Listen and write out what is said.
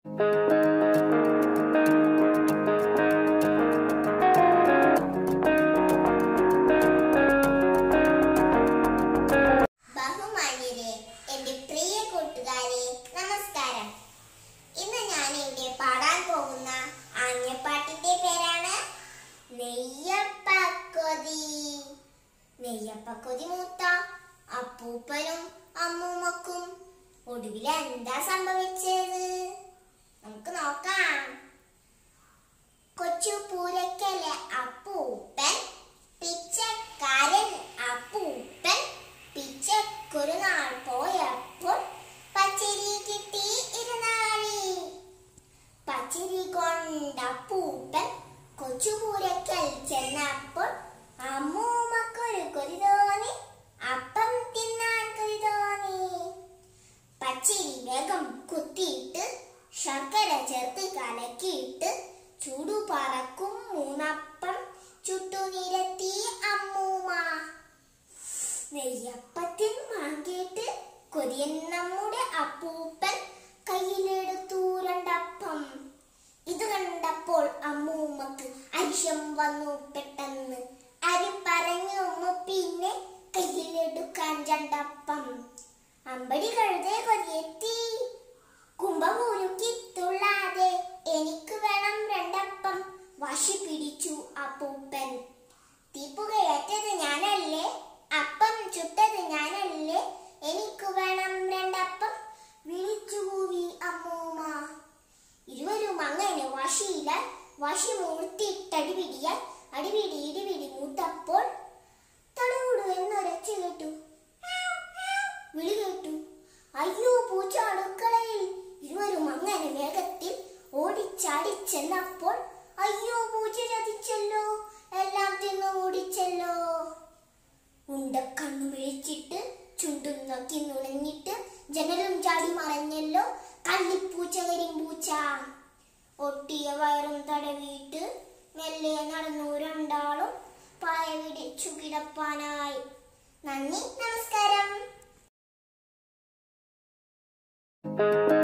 ബഹുമാന്യരെ എന്റെ പ്രിയ കൂട്ടുകാരെ നമസ്കാരം ഇന്ന് ഞാൻ ഇവിടെ പാടാൻ പോകുന്ന ആഞ്ഞപ്പാട്ടിന്റെ പേരാണ് നെയ്യപ്പക്കൊതി നെയ്യപ്പക്കൊതി മൂത്ത അപ്പൂപ്പനും അമ്മൂമ്മക്കും ഒടുവിൽ എന്താ സംഭവിച്ചത് നമുക്ക് നോക്കാം കൊച്ചു പൂരക്കലെ അപ്പൂപ്പൻ പിച്ചക്കാരൻ അപ്പൂപ്പൻ പിച്ചക്കൊരു നാൾ പോയപ്പോൾ പച്ചരി കിട്ടി ഇരുന്നാളി പച്ചരി കൊണ്ട് അപ്പൂപ്പൻ കൊച്ചുപൂരക്കൽ ചെന്നപ്പോൾ അമ്മൂമ്മക്കൊരു കൊതി തോന്നി അപ്പം തിന്നാൻ കൊതി തോന്നി പച്ചരി വേഗം കുത്തിയിട്ട് ശർക്കര ചേർത്ത് കലക്കിയിട്ട് ചൂടു പറക്കും മൂന്നപ്പം ചുട്ടു നിരത്തി അമ്മൂമ്മ നെയ്യപ്പത്തിൻ മാങ്കിയിട്ട് കൊതിയൻ നമ്മുടെ അപ്പൂപ്പൻ കയ്യിലെടുത്തു രണ്ടപ്പം ഇത് കണ്ടപ്പോൾ അമ്മൂമ്മക്ക് അരിശം വന്നു പെട്ടെന്ന് അരി പറഞ്ഞു ഉമ്മ പിന്നെ കയ്യിലെടുക്കാൻ രണ്ടപ്പം അമ്പടി കഴുതേ കൊതിയെത്തി കുംഭപൂരുക്കിത്തുള്ളാതെ എനിക്ക് വേണം രണ്ടപ്പം വാശി പിടിച്ചു അപ്പൂപ്പൻ തീപ്പുകയറ്റത് ഞാനല്ലേ അപ്പം ചുട്ടത് ഞാനല്ലേ എനിക്ക് വേണം രണ്ടപ്പം വിളിച്ചു കൂവി അമ്മൂമ്മ ഇരുവരും അങ്ങനെ വാശിയിലാൽ വാശി മൂർത്തിയിട്ടടിപിടിയാൽ അടിപിടി ഇടിപിടി മൂത്തപ്പോൾ തടകൂടു എന്നൊരച്ച കേട്ടു വിളി കേട്ടു അയ്യോ പൂച്ച അടുക്കളയിൽ ഇരുവരും അങ്ങനെ വേഗത്തിൽ ഓടിച്ചാടി ചെന്നപ്പോൾ അയ്യോ പൂച്ച ചതിച്ചല്ലോ എല്ലാം തിന്നു ഓടിച്ചല്ലോ ഉണ്ടക്കണ്ണു വിളിച്ചിട്ട് ചുണ്ടും നോക്കി നുണഞ്ഞിട്ട് ജനലും ചാടി മറഞ്ഞല്ലോ കള്ളിപ്പൂച്ച കരിമ്പൂച്ച ഒട്ടിയ വയറും തടവിയിട്ട് മെല്ലെ നടന്നു രണ്ടാളും പായ വിടിച്ചു കിടപ്പാനായി നന്ദി നമസ്കാരം